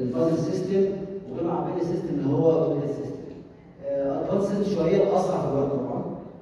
البازل سيستم وجمع بين السيستم اللي هو ويب سيستم ادفانسد شويه اسرع في الوقت طبعا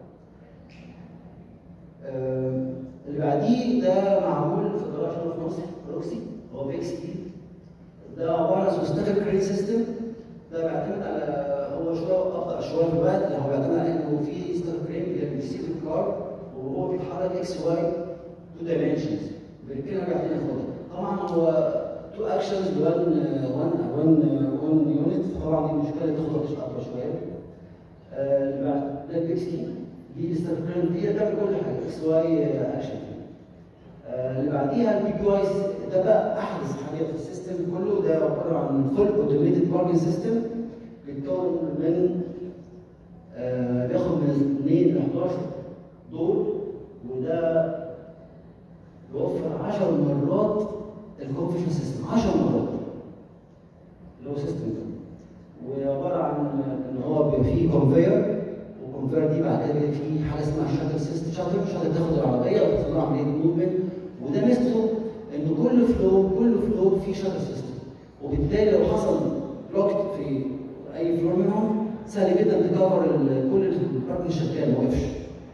آه، اللي بعديه ده معمول في جراج في مصر بروكسي هو بي اكس تي ده عباره عن اسمه ستاتيك كريت سيستم ده بيعتمد على هو شويه ابطا شويه في الوقت اللي هو بيعتمد على انه في ستاتيك كريم اللي بيسيب الكار وهو بيتحرك اكس واي تو دايمنشنز بالكده بعدين ياخدها طبعا هو تو اكشنز بوان وان وان وان يونت طبعا دي مشكله تاخد وقت اطول شويه آه، اللي بعد ده الاكس تي دي الاستخدام دي بتعمل كل حاجه اكس واي اكشن آه، اللي بعديها البي بي واي ده بقى احدث حاجه في السيستم كله ده عباره عن فول اوتوميتد باركنج سيستم بيتكون من آه، بياخد من 2 ل 11 دور وده بيوفر 10 مرات الكونفشن سيستم 10 مرات اللي هو سيستم ده وعباره عن ان هو بيبقى فيه كونفير والكونفير دي بعد كده بيبقى فيه حاجه اسمها شاتر سيستم شاتر شاتر تاخد العربيه وتحصل لها عمليه موفمنت وده ميزته ان كل فلو كل فلو فيه شاتر سيستم وبالتالي لو حصل بلوكت في اي فلور منهم سهل جدا تكفر ال- كل الباركنج شغال ما وقفش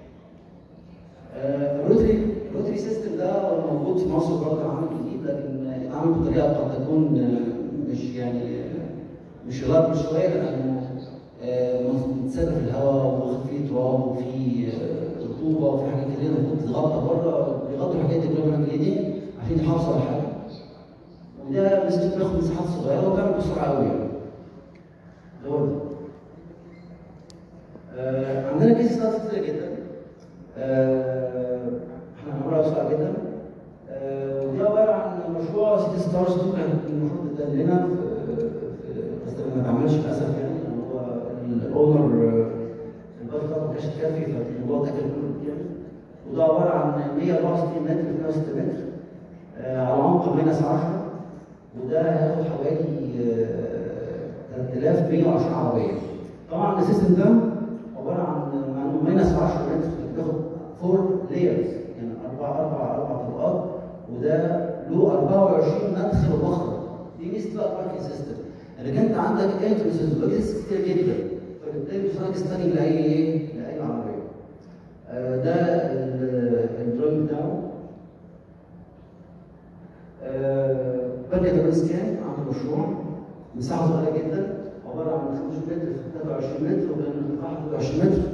آه، الروتري الروتري سيستم ده موجود في مصر برضه عامل جديد لكن اتعمل بطريقه قد تكون آه، مش يعني آه، مش ريلايبل شويه لانه آه، متسابق في الهواء واخد فيه تراب وفيه آه، رطوبه وفي حاجات كتير المفروض تتغطى بره بيغطوا الحاجات دي كلها جديدين عشان يحافظوا على الحاجه وده ميزته بياخد مساحات صغيره وبيعمل بسرعه قوي يعني ده هو ده. آه، عندنا كيس ستارت كتير جدا آه، احنا هنعملها بسرعه جدا آه، ودي عباره عن مشروع سيتي ستارز 2 كان المفروض ده لنا في في- بس ما اتعملش للاسف يعني لان هو الاونر الباص بتاعته ما كانش كافي فالموضوع ده كان كله كتير وده عباره عن 164 متر في 106 متر آه، على عمق ماينس 10 وده هياخد حوالي آه، 3110 عربيه طبعا السيستم ده عباره عن عن ماينس 10 متر بتاخد فور لايرز يعني اربع اربع اربع طبقات وده له 24 مدخل ومخرج دي ميزه بقى الباركنج سيستم انك انت عندك انترنسز واكسس كتير جدا فبالتالي مش هناك ستاننج لاي ايه لاي عربيه آه، ده ال- الدروينج بتاعه آه، بنك كمان سكان عامل مشروع مساحه صغيره جدا عباره عن 5 متر في 23 متر وبين ارتفاع 21 متر